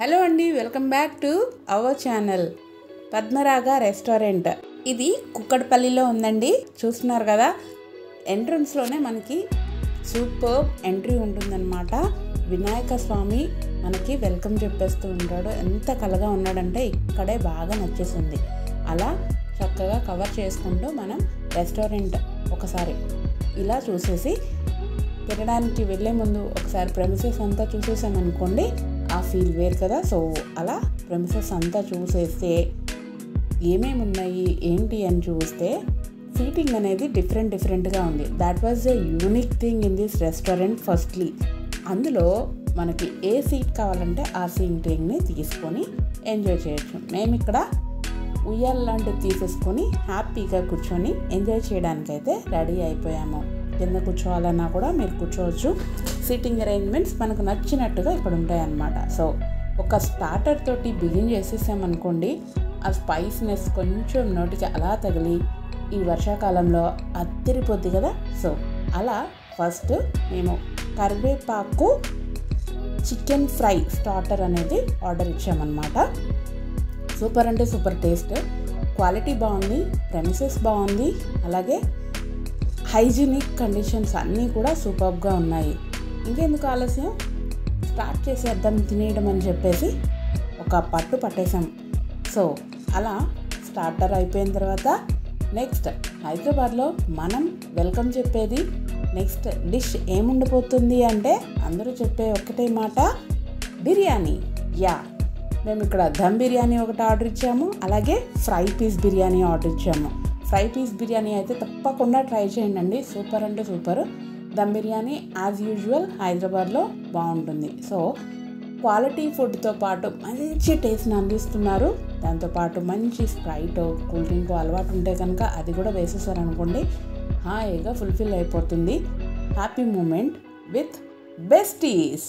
hello అండి welcome back to our channel Padmaraga restaurant ఇది కుక్కడపల్లిలో ఉందండి చూస్తున్నారు కదా ఎంట్రన్స్లోనే మనకి సూపర్ ఎంట్రీ ఉంటుందన్నమాట వినాయక స్వామి మనకి వెల్కమ్ చెప్పేస్తూ ఉంటాడు ఎంత కలగా ఉన్నాడంటే ఇక్కడే బాగా నచ్చేసింది అలా చక్కగా కవర్ చేసుకుంటూ మనం రెస్టారెంట్ ఒకసారి ఇలా చూసేసి తినడానికి వెళ్ళే ముందు ఒకసారి ప్రెమిసెస్ అంతా చూసేసామనుకోండి ఆ ఫీల్ వేరు కదా సో అలా ప్రెమిసెస్ అంతా చూసేస్తే ఏమేమి ఉన్నాయి ఏంటి అని చూస్తే సీటింగ్ అనేది డిఫరెంట్ డిఫరెంట్గా ఉంది that was the unique thing in this restaurant firstly అందులో మనకి ఏ సీట్ కావాలంటే ఆ సీటింగ్ని తీసుకొని ఎంజాయ్ చేయొచ్చు మేము ఇక్కడ ఉయ్యాల లాంటివి తీసేసుకొని హ్యాపీగా కూర్చొని ఎంజాయ్ చేయడానికైతే రెడీ అయిపోయాము కింద కూర్చోవాలన్నా కూడా మీరు కూర్చోవచ్చు సీటింగ్ అరేంజ్మెంట్స్ మనకు నచ్చినట్టుగా ఇక్కడ ఉంటాయి అన్నమాట సో ఒక స్టార్టర్ తోటి బిగిన్ చేసేసామనుకోండి ఆ స్పైస్నెస్ కొంచెం నోటికి అలా తగిలి ఈ వర్షాకాలంలో అత్తిరిపోద్ది కదా సో అలా ఫస్ట్ మేము కరివేపాకు చికెన్ ఫ్రై స్టార్టర్ అనేది ఆర్డర్ ఇచ్చామన్నమాట సూపర్ అంటే సూపర్ టేస్ట్ క్వాలిటీ బాగుంది ప్రెమిసెస్ బాగుంది అలాగే హైజీనిక్ కండిషన్స్ అన్నీ కూడా సూపర్గా ఉన్నాయి ఇంకెందుకు ఆలస్యం స్టార్ట్ చేసేద్దాం తినేయడం అని చెప్పేసి ఒక పట్టు పట్టేసాం సో అలా స్టార్టర్ అయిపోయిన తర్వాత నెక్స్ట్ హైదరాబాద్లో మనం వెల్కమ్ చెప్పేది నెక్స్ట్ డిష్ ఏముండిపోతుంది అంటే అందరూ చెప్పే ఒక్కటే మాట బిర్యానీ యా మేము ఇక్కడ దమ్ బిర్యానీ ఒకటి ఆర్డర్ ఇచ్చాము అలాగే ఫ్రై పీస్ బిర్యానీ ఆర్డర్ ఇచ్చాము ఫ్రై పీస్ బిర్యానీ అయితే తప్పకుండా ట్రై చేయండి సూపర్ అంటే super dum biryani as usual హైదరాబాద్లో బాగుంటుంది సో క్వాలిటీ ఫుడ్తో పాటు మంచి టేస్ట్ని అందిస్తున్నారు దాంతోపాటు మంచి స్ప్రైట్ కూల్ డ్రింక్ అలవాటు ఉంటే కనుక అది కూడా వేసేసారనుకోండి హాయిగా ఫుల్ఫిల్ అయిపోతుంది హ్యాపీ మూమెంట్ విత్ బెస్టీస్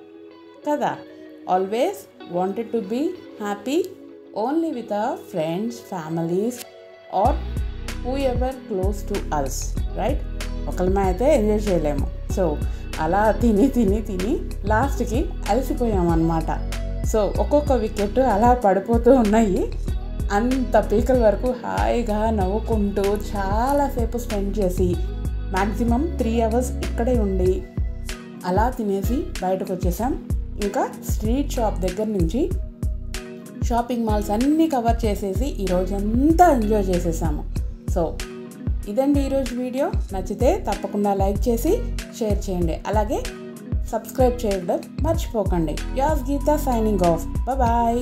కదా always wanted to be happy only with our friends families or whoever close to us right ఒకళ్ళమే అయితే ఎంజాయ్ చేయలేము సో అలా తిని తిని తిని లాస్ట్కి అలసిపోయాం అన్నమాట సో ఒక్కొక్క వికెట్ అలా పడిపోతూ ఉన్నాయి అంత పీకల వరకు హాయిగా నవ్వుకుంటూ చాలాసేపు స్పెండ్ చేసి మ్యాక్సిమం త్రీ అవర్స్ ఇక్కడే ఉండి అలా తినేసి బయటకు వచ్చేసాం ఇంకా స్ట్రీట్ షాప్ దగ్గర నుంచి షాపింగ్ మాల్స్ అన్నీ కవర్ చేసేసి ఈ రోజంతా ఎంజాయ్ చేసేసాము సో ఇదండి ఈరోజు వీడియో నచ్చితే తప్పకుండా లైక్ చేసి షేర్ చేయండి అలాగే సబ్స్క్రైబ్ చేయడం మర్చిపోకండి as Geetha signing off bye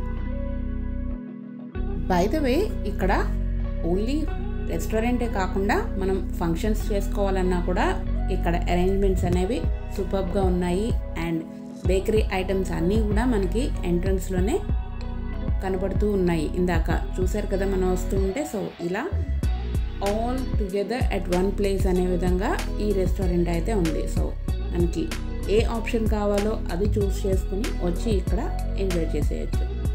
bye by the ఇక్కడ ఓన్లీ రెస్టారెంటే కాకుండా మనం ఫంక్షన్స్ చేసుకోవాలన్నా కూడా ఇక్కడ అరేంజ్మెంట్స్ అనేవి సూపర్గా ఉన్నాయి అండ్ బేకరీ ఐటమ్స్ అన్నీ కూడా మనకి ఎంట్రన్స్లోనే కనబడుతూ ఉన్నాయి ఇందాక చూసారు కదా మనం వస్తూ ఉంటే సో ఇలా all together at one place అనే విధంగా ఈ రెస్టారెంట్ అయితే ఉంది సో మనకి ఏ ఆప్షన్ కావాలో అది చూస్ చేసుకుని వచ్చి ఇక్కడ ఎంజాయ్ చేసేయచ్చు